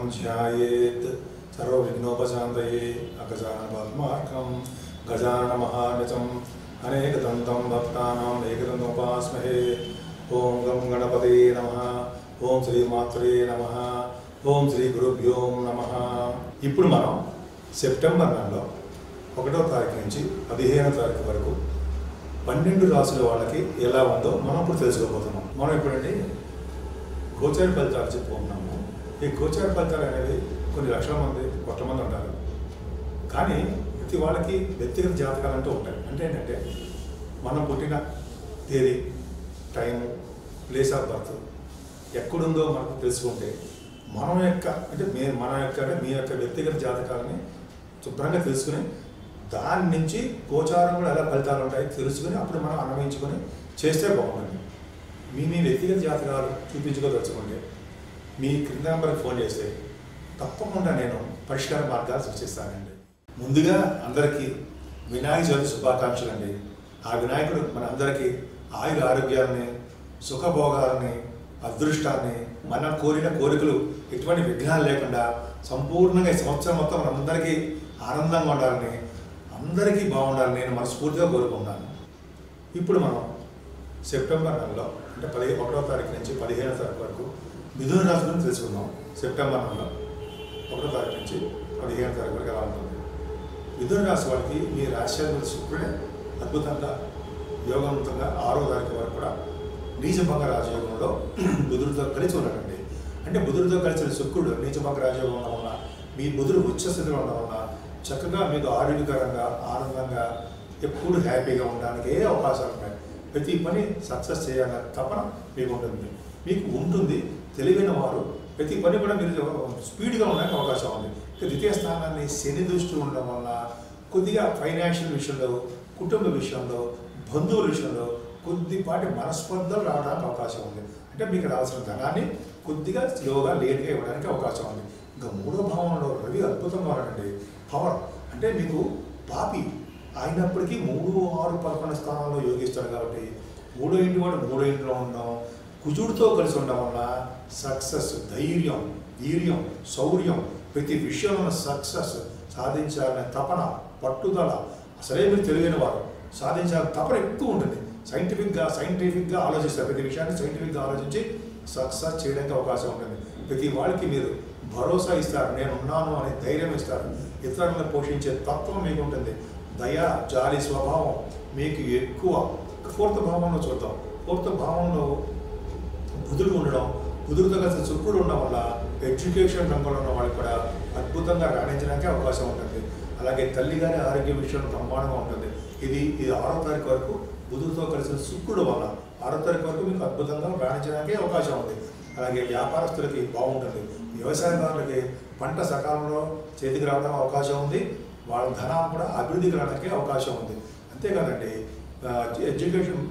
ధ్యాయేత్ సర్వవిఘ్నోపశాంతయే అగజాన పద్మార్కం గజాన మహానిచం అనేకదంతం భక్తానాం ఏకదంతోపాస్మహే ఓం గం గణపతే నమ ఓం శ్రీ మాత్రే నమ ఓం శ్రీ గురుభ్యో నమ ఇప్పుడు మనం సెప్టెంబర్ నెలలో ఒకటో తారీఖు నుంచి పదిహేనో తారీఖు వరకు పన్నెండు రాసుల వాళ్ళకి ఎలా ఉందో మనం ఇప్పుడు తెలుసుకోబోతున్నాం మనం ఇప్పుడండి గోచార ఫలితాలు చెప్పుకుంటున్నాము ఈ గోచార ఫలితాలు అనేవి కొన్ని లక్షల మంది కొత్త మంది ఉంటారు కానీ ప్రతి వాళ్ళకి వ్యక్తిగత జాతకాలు అంటూ ఉంటాయి అంటే ఏంటంటే మనం పుట్టిన తేదీ టైము ప్లేస్ ఆఫ్ బర్త్ ఎక్కడుందో మనకు తెలుసుకుంటే మనం యొక్క అంటే మే మన యొక్క అంటే మీ యొక్క వ్యక్తిగత జాతకాలని శుభ్రంగా తెలుసుకుని దాని నుంచి గోచారం కూడా ఎలా ఫలితాలు ఉంటాయి తెలుసుకుని అప్పుడు మనం అన్వయించుకొని చేస్తే బాగుంటుంది మీ మీ వ్యక్తిగత జాతకాలు చూపించుకోదలుచుకుంటే మీ క్రింద నెంబర్కి ఫోన్ చేస్తే తప్పకుండా నేను పరిష్కార మార్గాలు సృష్టిస్తానండి ముందుగా అందరికీ వినాయక చవితి శుభాకాంక్షలు అండి ఆ వినాయకుడు మన అందరికీ ఆయుర ఆరోగ్యాలని సుఖభోగాలని అదృష్టాన్ని మన కోరిన కోరికలు ఎటువంటి విఘ్నాలు లేకుండా సంపూర్ణంగా ఈ సంవత్సరం మొత్తం మనందరికీ ఆనందంగా ఉండాలని అందరికీ బాగుండాలని నేను మనస్ఫూర్తిగా కోరుకుంటాను ఇప్పుడు మనం సెప్టెంబర్ నెలలో అంటే పదిహే ఒకటో తారీఖు నుంచి పదిహేనో తారీఖు వరకు మిథున రాశి గురించి తెలుసుకుందాం సెప్టెంబర్ నెలలో ఒకటో తారీఖు నుంచి పదిహేనో తారీఖు వరకు ఎలా ఉంటుంది మిథున రాశి వాళ్ళకి మీ రాశ్యాధిపతి శుక్రుడే అద్భుతంగా యోగవంతంగా ఆరో తారీఖు వరకు కూడా నీచభంగ రాజయోగంలో బుధుడితో కలిసి ఉన్నాడండి అంటే బుధుడితో కలిసిన శుక్రుడు నీచభంగ రాజయోగం ఉండడం వల్ల మీ బుధుడు ఉచ్చ స్థితిలో ఉండడం వల్ల చక్కగా మీకు ఆరోగ్యకరంగా ఆనందంగా ఎప్పుడు హ్యాపీగా ఉండడానికి అవకాశాలు ఉన్నాయి ప్రతి పని సక్సెస్ చేయాలన్న తపన మీకు ఉంటుంది మీకు ఉంటుంది తెలివైన వారు ప్రతి పని కూడా మీరు స్పీడ్గా ఉండడానికి అవకాశం ఉంది ఇక ద్వితీయ స్థానాన్ని శని దృష్టి ఉండడం వల్ల కొద్దిగా ఫైనాన్షియల్ విషయంలో కుటుంబ విషయంలో బంధువుల విషయంలో కొద్దిపాటి మనస్పర్ధలు రావడానికి అవకాశం ఉంది అంటే మీకు రావాల్సిన ధనాన్ని కొద్దిగా స్లోగా లేట్గా ఇవ్వడానికి అవకాశం ఉంది ఇంకా మూడో భావంలో రవి అద్భుతంగా ఉన్నాడండి పవర్ అంటే మీకు పాపి అయినప్పటికీ మూడు ఆరు పదకొండు స్థానాల్లో యోగిస్తాడు కాబట్టి మూడో ఇంటి వాడు మూడో ఇంట్లో ఉండడం కుజుడితో కలిసి ఉండడం వల్ల సక్సెస్ ధైర్యం వీర్యం శౌర్యం ప్రతి విషయంలో సక్సెస్ సాధించాలనే తపన పట్టుదల అసలే మీరు తెలియని వారు సాధించాలని తపన ఎక్కువ ఉంటుంది సైంటిఫిక్గా సైంటిఫిక్గా ఆలోచిస్తారు ప్రతి విషయాన్ని సైంటిఫిక్గా ఆలోచించి సక్సెస్ చేయడానికి అవకాశం ఉంటుంది ప్రతి వాళ్ళకి మీరు భరోసా ఇస్తారు నేను ఉన్నాను అనే ధైర్యం ఇస్తారు ఇతరులను పోషించే తత్వం మీకు ఉంటుంది దయ జాలి స్వభావం మీకు ఎక్కువ ఫోర్త్ భావంలో చూద్దాం ఫోర్త్ భావంలో బుధుడు ఉండడం బుధుడితో కలిసి శుక్రుడు ఉండడం వల్ల ఎడ్యుకేషన్ రంగంలో ఉన్న వాళ్ళకి కూడా అద్భుతంగా రాణించడానికి అవకాశం ఉంటుంది అలాగే తల్లిగారి ఆరోగ్య విషయంలో బ్రహ్మాండంగా ఉంటుంది ఇది ఇది ఆరో తారీఖు వరకు బుధుడితో కలిసిన శుక్రుడు వల్ల ఆరో తారీఖు వరకు మీకు అద్భుతంగా రాణించడానికి అవకాశం ఉంది అలాగే వ్యాపారస్తులకి బాగుంటుంది వ్యవసాయదారులకి పంట సకాలంలో చేతికి రావడం అవకాశం ఉంది వాళ్ళ ధనం కూడా అభివృద్ధికి రావడానికి అవకాశం ఉంది అంతేకాదండి ఆ, ఎడ్యుకేషన్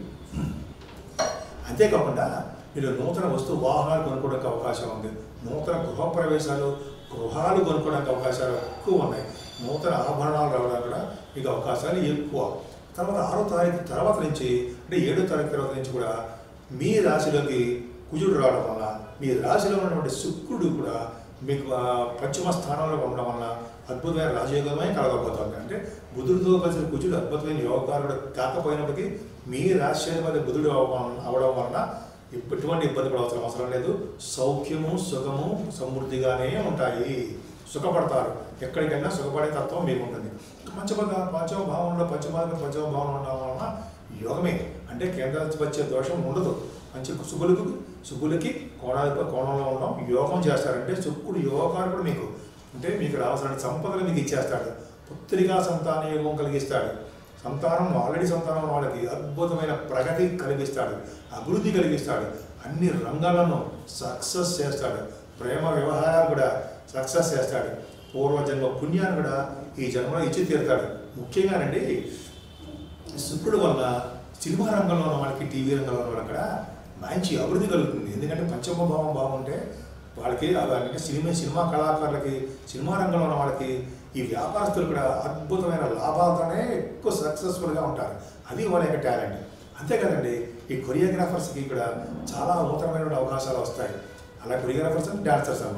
అంతేకాకుండా మీరు నూతన వస్తు వాహనాలు కొనుక్కోవడానికి అవకాశం ఉంది నూతన గృహ ప్రవేశాలు గృహాలు కొనుక్కోవడానికి అవకాశాలు ఎక్కువ ఉన్నాయి నూతన ఆభరణాలు రావడానికి కూడా మీకు అవకాశాలు ఎక్కువ తర్వాత ఆరో తారీఖు తర్వాత నుంచి అంటే ఏడో తారీఖు తర్వాత నుంచి కూడా మీ రాశిలోకి కుజుడు రావడం వల్ల మీ రాశిలో ఉన్నటువంటి శుక్రుడు కూడా మీకు ఆ, పంచమ స్థానంలో ఉండడం వల్ల అద్భుతమైన రాజయోగమే కలగబోతోంది అంటే బుధుడితో కలిసిన కుజుడు అద్భుతమైన యోగకారుడు కాకపోయినప్పటికీ మీ రాశ్యాధిపతి బుధుడు అవ్వడం అవడం వలన ఎటువంటి ఇబ్బంది పడవలసిన అవసరం లేదు సౌఖ్యము సుఖము సమృద్ధిగానే ఉంటాయి సుఖపడతారు ఎక్కడికైనా సుఖపడే తత్వం మీకు ఉంటుంది పంచమ పంచమ భావంలో పంచమాధిపతి పంచమ భావన ఉండడం వలన యోగమే అంటే కేంద్రాధిపత్య దోషం ఉండదు మంచి శుభులకు శుభులకి కోణాధిపతి కోణంలో ఉండడం యోగం చేస్తారంటే శుక్రుడు యోగకారుడు మీకు అంటే మీకు రావాల్సిన సంపదలు మీకు ఇచ్చేస్తాడు పుత్రికా సంతాన యోగం కలిగిస్తాడు సంతానం ఆల్రెడీ సంతానం వాళ్ళకి అద్భుతమైన ప్రగతి కలిగిస్తాడు అభివృద్ధి కలిగిస్తాడు అన్ని రంగాలను సక్సెస్ చేస్తాడు ప్రేమ వ్యవహారాలు కూడా సక్సెస్ చేస్తాడు పూర్వజన్మ పుణ్యాన్ని కూడా ఈ జన్మలో ఇచ్చి తీరుతాడు ముఖ్యంగానండి శుక్రుడు వల్ల సినిమా రంగంలో ఉన్న వాళ్ళకి టీవీ రంగంలో ఉన్న వాళ్ళకి కూడా మంచి అభివృద్ధి కలుగుతుంది ఎందుకంటే పంచమ భావం బాగుంటే వాళ్ళకి అలా అంటే సినిమా సినిమా కళాకారులకి సినిమా రంగంలో ఉన్న వాళ్ళకి ఈ వ్యాపారస్తులు కూడా అద్భుతమైన లాభాలతోనే ఎక్కువ సక్సెస్ఫుల్గా ఉంటారు అది వాళ్ళ యొక్క టాలెంట్ అంతే కదండి ఈ కొరియోగ్రాఫర్స్కి కూడా చాలా నూతనమైన అవకాశాలు వస్తాయి అలా కొరియోగ్రాఫర్స్ అంటే డాన్సర్స్ అనమాట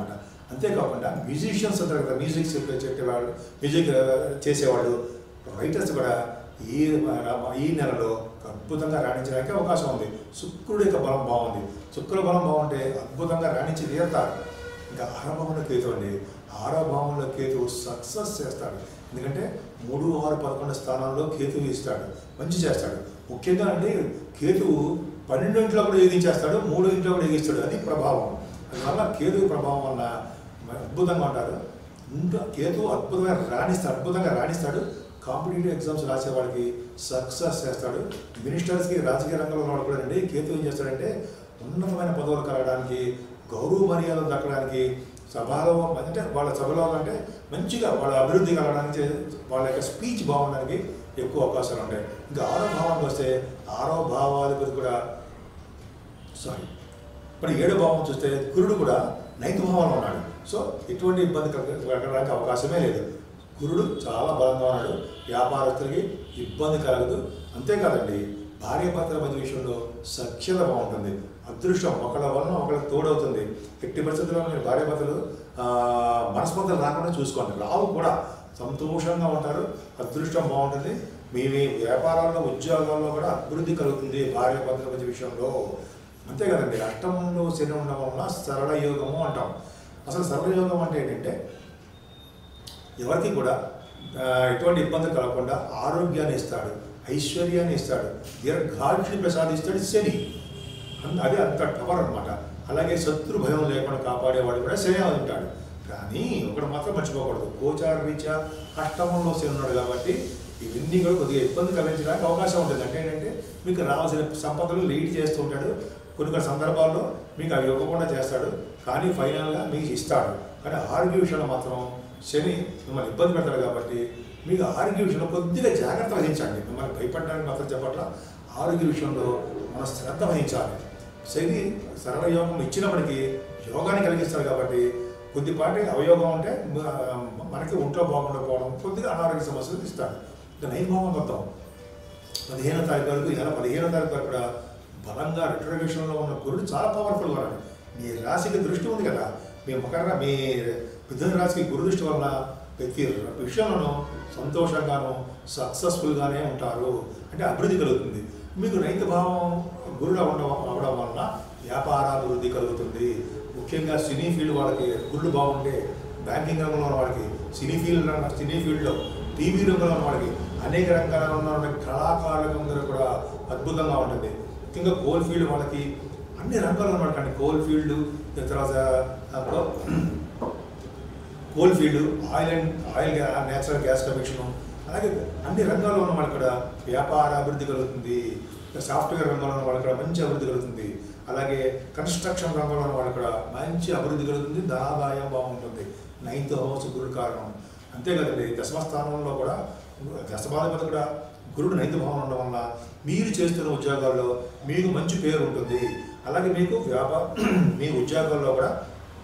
అంతేకాకుండా మ్యూజిషియన్స్ అంటారు కదా మ్యూజిక్ చెప్పేవాళ్ళు మ్యూజిక్ చేసేవాళ్ళు రైటర్స్ కూడా ఈ ఈ నెలలో అద్భుతంగా రాణించడానికి అవకాశం ఉంది శుక్రుడి యొక్క బలం బాగుంది శుక్రుడి బలం బాగుంటే అద్భుతంగా రాణించి తీరుతారు ఇంకా ఆరో భావంలో కేతు అండి ఆరో భావంలో కేతు సక్సెస్ చేస్తాడు ఎందుకంటే మూడు ఆరు పదకొండు స్థానాల్లో కేతు ఇస్తాడు మంచి చేస్తాడు ముఖ్యంగా అండి కేతు పన్నెండు ఇంట్లో కూడా ఎదించేస్తాడు మూడు ఇంట్లో కూడా ఎగిస్తాడు అది ప్రభావం అందువల్ల కేతు ప్రభావం వల్ల అద్భుతంగా ఉంటారు ఇంకా కేతు అద్భుతంగా రాణిస్తాడు అద్భుతంగా రాణిస్తాడు కాంపిటేటివ్ ఎగ్జామ్స్ రాసే వాళ్ళకి సక్సెస్ చేస్తాడు మినిస్టర్స్కి రాజకీయ రంగంలో ఉన్న వాళ్ళు కూడా అండి కేతు ఏం చేస్తాడంటే ఉన్నతమైన పదవులు కలగడానికి గౌరవ మర్యాదలు దక్కడానికి సభలో అంటే వాళ్ళ సభలో అంటే మంచిగా వాళ్ళ అభివృద్ధి కలగడానికి వాళ్ళ యొక్క స్పీచ్ బాగుండడానికి ఎక్కువ అవకాశాలు ఉంటాయి ఇంకా ఆరో భావానికి వస్తే ఆరో భావాధిపతి కూడా సారీ మరి ఏడో భావం చూస్తే గురుడు కూడా నైన్త్ భావంలో ఉన్నాడు సో ఎటువంటి ఇబ్బంది కలగ- కలగడానికి అవకాశమే లేదు గురుడు చాలా బలంగా ఉన్నాడు వ్యాపారస్తులకి ఇబ్బంది కలగదు అంతేకాదండి భార్య భర్తల మధ్య విషయంలో సఖ్యత బాగుంటుంది అదృష్టం ఒకళ్ళ వలన ఒకళ్ళకి తోడవుతుంది ఎట్టి పరిస్థితుల్లో మీరు భార్య భర్తలు ఆ, మనస్పర్ధలు రాకుండా చూసుకోండి రావు కూడా సంతోషంగా ఉంటారు అదృష్టం బాగుంటుంది మీ మీ వ్యాపారాల్లో ఉద్యోగాల్లో కూడా అభివృద్ధి కలుగుతుంది భార్య భర్తల మధ్య విషయంలో అంతే కదండి అష్టమంలో శని ఉండడం వలన సరళ యోగము అంటాం అసలు సరళ యోగం అంటే ఏంటంటే ఎవరికి కూడా ఆ, ఎటువంటి ఇబ్బంది కలగకుండా ఆరోగ్యాన్ని ఇస్తాడు ఐశ్వర్యాన్ని ఇస్తాడు దీర్ఘాయుష్ని ప్రసాదిస్తాడు శని అన్- అది అంత టవర్ అనమాట అలాగే శత్రు భయం లేకుండా కాపాడేవాడు కూడా శని అని ఉంటాడు కానీ ఒకటి మాత్రం మర్చిపోకూడదు గోచార రీత్యా అష్టమంలో శని ఉన్నాడు కాబట్టి ఇవన్నీ కూడా కొద్దిగా ఇబ్బంది కలిగించడానికి అవకాశం ఉంటుంది అంటే ఏంటంటే మీకు రావాల్సిన సంపదలు లీడ్ చేస్తూ ఉంటాడు కొన్ని కొన్ని సందర్భాల్లో మీకు అవి ఇవ్వకుండా చేస్తాడు కానీ ఫైనల్గా మీకు ఇస్తాడు కానీ ఆరోగ్య విషయంలో మాత్రం శని మిమ్మల్ని ఇబ్బంది పెడతాడు కాబట్టి మీకు ఆరోగ్య విషయంలో కొద్దిగా జాగ్రత్త వహించండి మిమ్మల్ని భయపడడానికి మాత్రం చెప్పట్ల ఆరోగ్య విషయంలో మనం శ్రద్ధ వహించాలి శని సరళ యోగం ఇచ్చినప్పటికీ యోగాన్ని కలిగిస్తాడు కాబట్టి కొద్దిపాటి అవయోగం అంటే మ- మనకి ఒంట్లో బాగుండకపోవడం కొద్దిగా అనారోగ్య సమస్యలు ఇస్తాడు ఇంకా నైభావం వద్దాం పదిహేనో తారీఖు వరకు ఈ నెల పదిహేనో తారీఖు వరకు కూడా బలంగా రిటర్వేషన్లో ఉన్న గురుడు చాలా పవర్ఫుల్ ఉన్నాడు మీ రాశికి దృష్టి ఉంది కదా మీ మకర మీ మిథున రాశికి గురు దృష్టి వలన ప్రతి విషయంలోనూ సంతోషంగాను సక్సెస్ఫుల్గానే ఉంటారు అంటే అభివృద్ధి కలుగుతుంది మీకు రైతు భావం గురుడు అవడం అవడం వలన వ్యాపారాభివృద్ధి కలుగుతుంది ముఖ్యంగా సినీ ఫీల్డ్ వాళ్ళకి గుళ్ళు బాగుంటే బ్యాంకింగ్ రంగంలో ఉన్న వాళ్ళకి సినీ ఫీల్డ్ రంగ- సినీ ఫీల్డ్లో టీవీ రంగంలో ఉన్న వాళ్ళకి అనేక రంగాలలో ఉన్న కళాకారులందరూ కూడా అద్భుతంగా ఉంటుంది ముఖ్యంగా కోల్ ఫీల్డ్ వాళ్ళకి అన్ని రంగాల్లో ఉన్న వాళ్ళకి కోల్ ఫీల్డ్ తర్వాత ఆ, coal field oil and oil గ్యా నేచురల్ గ్యాస్ కమిషన్ అలాగే అన్ని రంగాల్లో ఉన్న వాళ్ళకి కూడా వ్యాపార అభివృద్ధి కలుగుతుంది సాఫ్ట్వేర్ రంగంలో ఉన్న వాళ్ళకి కూడా మంచి అభివృద్ధి కలుగుతుంది అలాగే కన్స్ట్రక్షన్ రంగంలో ఉన్న వాళ్ళకి కూడా మంచి అభివృద్ధి కలుగుతుంది ధనాదాయం బాగుంటుంది నైన్త్ హౌస్ గురుడు కారణం అంతే కదండి దశమ స్థానంలో కూడా దశమాధిపతి కూడా గురుడు నైన్త్ భావం ఉండడం వల్ల మీరు చేస్తున్న ఉద్యోగాల్లో మీకు మంచి పేరు ఉంటుంది అలాగే మీకు వ్యాపార మీ ఉద్యోగాల్లో కూడా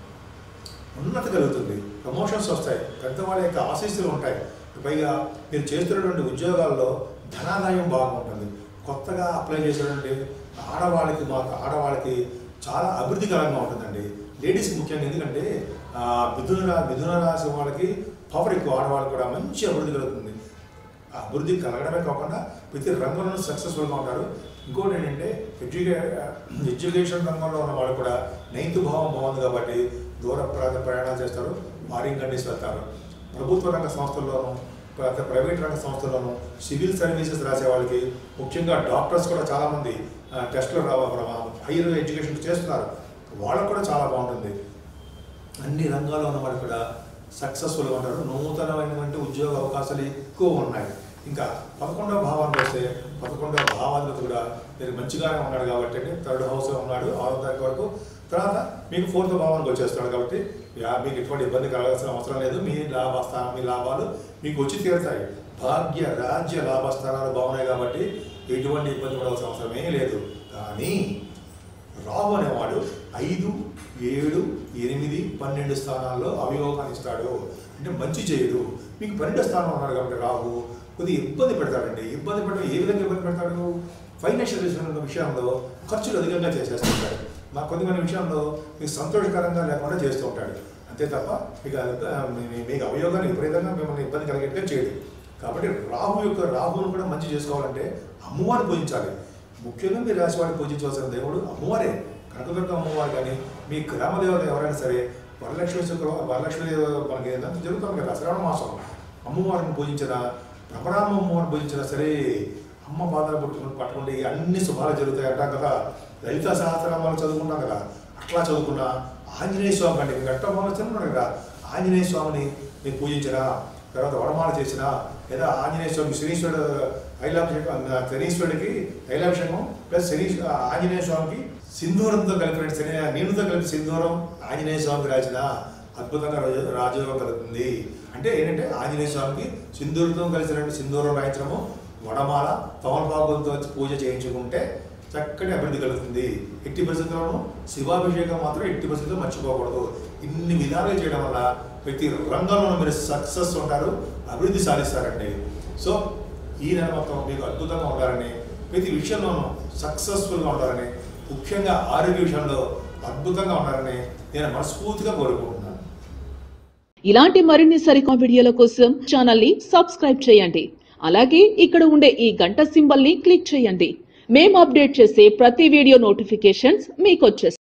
ఉన్నతి కలుగుతుంది ప్రమోషన్స్ వస్తాయి పెద్దవాళ్ళ యొక్క ఆశీస్సులు ఉంటాయి పైగా మీరు చేస్తున్నటువంటి ఉద్యోగాల్లో ధనాదాయం బాగుంటుంది కొత్తగా అప్లై చేసేటువంటి ఆడవాళ్ళకి మాకు ఆడవాళ్ళకి చాలా అభివృద్ధికరంగా ఉంటుందండి లేడీస్కి ముఖ్యంగా ఎందుకంటే ఆ, మిథున రా మిథున రాశి వాళ్ళకి పవర్ ఎక్కువ ఆడవాళ్ళకి కూడా మంచి అభివృద్ధి కలుగుతుంది ఆ అభివృద్ధి కలగడమే కాకుండా ప్రతి రంగంలో సక్సెస్ఫుల్గా ఉంటారు ఇంకోటి ఏంటంటే ఎడ్యుకే ఎడ్యుకేషన్ రంగంలో ఉన్న వాళ్ళు కూడా నైన్త్ భావం బాగుంది కాబట్టి దూర ప్రాంత ప్రయాణాలు చేస్తారు ఫారిన్ కంట్రీస్ వెళ్తారు ప్రభుత్వ రంగ సంస్థల్లోనూ ప్ర- ప్రైవేట్ రంగ సంస్థల్లోనూ సివిల్ సర్వీసెస్ రాసే వాళ్ళకి ముఖ్యంగా డాక్టర్స్ కూడా చాలామంది ఆ, టెస్టులు హైయర్ ఎడ్యుకేషన్ చేస్తున్నారు వాళ్ళకు కూడా చాలా బాగుంటుంది అన్ని రంగాల్లో ఉన్న వాళ్ళు కూడా సక్సెస్ఫుల్గా ఉంటారు నూతనమైనటువంటి ఉద్యోగ అవకాశాలు ఎక్కువ ఉన్నాయి ఇంకా పదకొండవ భావానికి వస్తే పదకొండవ భావాధిపతి కూడా మీరు మంచిగానే ఉన్నాడు కాబట్టి అంటే థర్డ్ హౌస్లో ఉన్నాడు ఆరో తారీఖు వరకు తర్వాత మీకు ఫోర్త్ భావానికి వచ్చేస్తాడు కాబట్టి యా- మీకు ఎటువంటి ఇబ్బంది కలగాల్సిన అవసరం లేదు మీ లాభస్థానం మీ లాభాలు మీకు వచ్చి తీరుతాయి భాగ్య రాజ్య లాభస్థానాలు బాగున్నాయి కాబట్టి ఎటువంటి ఇబ్బంది పడాల్సిన అవసరమే లేదు కానీ రాహు అనేవాడు ఐదు ఏడు ఎనిమిది పన్నెండు స్థానాల్లో అవియోగాన్ని ఇస్తాడు అంటే మంచి చేయడు మీకు పన్నెండు స్థానం ఉన్నాడు కాబట్టి రాహు కొద్దిగా ఇబ్బంది పెడతాడండి ఇబ్బంది పెట్టడం ఏ విధంగా ఇబ్బంది పెడతాడు ఫైనాన్షియల్ విషయంలో ఖర్చులు అధికంగా చేసేస్తుంటాడు మా కొన్ని కొన్ని విషయంలో మీకు సంతోషకరంగా లేకుండా చేస్తూ ఉంటాడు అంతే తప్ప మీకు అదంతా మీ- మీకు అవయోగాన్ని విపరీతంగా మిమ్మల్ని ఇబ్బంది కలిగేట్టుగా చేయదు కాబట్టి రాహు యొక్క రాహువును కూడా మంచి చేసుకోవాలంటే అమ్మవారిని పూజించాలి ముఖ్యంగా మీరు రాశి వారిని పూజించవలసిన దేవుడు అమ్మవారే కనకదుర్గ అమ్మవారు కానీ మీ గ్రామ దేవత ఎవరైనా సరే వరలక్ష్మి శుక్రవారం వరలక్ష్మి దేవ- మనకి ఏదైనా జరుగుతుంది కదా శ్రావణ మాసం అమ్మవారిని పూజించినా భ్రమరామ అమ్మవారిని పూజించినా సరే అమ్మ పాదాలు పట్టుకుని పట్టుకుంటే అన్ని శుభాలు జరుగుతాయి అంటాం కదా లలిత సహస్రనామాలు చదువుకున్నాం కదా అట్లా చదువుకున్న ఆంజనేయ స్వామి అంటే ఘట్టమాల ఉన్నాడు కదా ఆంజనేయ స్వామిని మీరు పూజించినా తర్వాత వడమాల చేసినా లేదా ఆంజనేయ స్వామి శనీశ్వరుడు తైలాభిషేకం శనీశ్వరుడికి తైలాభిషేకం ప్లస్ శని ఆంజనేయ స్వామికి సింధూరంతో కలిపిన శని నీళ్ళతో కలిపి సింధూరం ఆంజనేయ స్వామికి రాసిన అద్భుతంగా రాజ- రాజయోగం కలుగుతుంది అంటే ఏంటంటే ఆంజనేయ స్వామికి సింధూరంతో కలిసిన సింధూరం రాయించడము వడమాల తమలపాకులతో పూజ చేయించుకుంటే చక్కటి అభివృద్ధి కలుగుతుంది ఎట్టి పరిస్థితుల్లోనూ శివాభిషేకం మాత్రం ఎట్టి పరిస్థితుల్లో మర్చిపోకూడదు ఇన్ని విధాలుగా చేయడం వల్ల ప్రతి రంగంలోనూ మీరు సక్సెస్ ఉంటారు అభివృద్ధి సాధిస్తారండి సో ఈ నెల మొత్తం మీకు అద్భుతంగా ఉండాలని ప్రతి విషయంలోనూ సక్సెస్ఫుల్గా ఉండాలని ముఖ్యంగా ఆరోగ్య విషయంలో అద్భుతంగా ఉండాలని నేను మనస్ఫూర్తిగా కోరుకుంటున్నాను ఇలాంటి మరిన్ని సరికొత్త వీడియోల కోసం ఛానల్ ని సబ్స్క్రైబ్ చేయండి అలాగే ఇక్కడ ఉండే ఈ గంట సింబల్ ని క్లిక్ చేయండి మేము అప్డేట్ చేసే ప్రతి వీడియో నోటిఫికేషన్స్ మీకు వచ్చేస్తాయి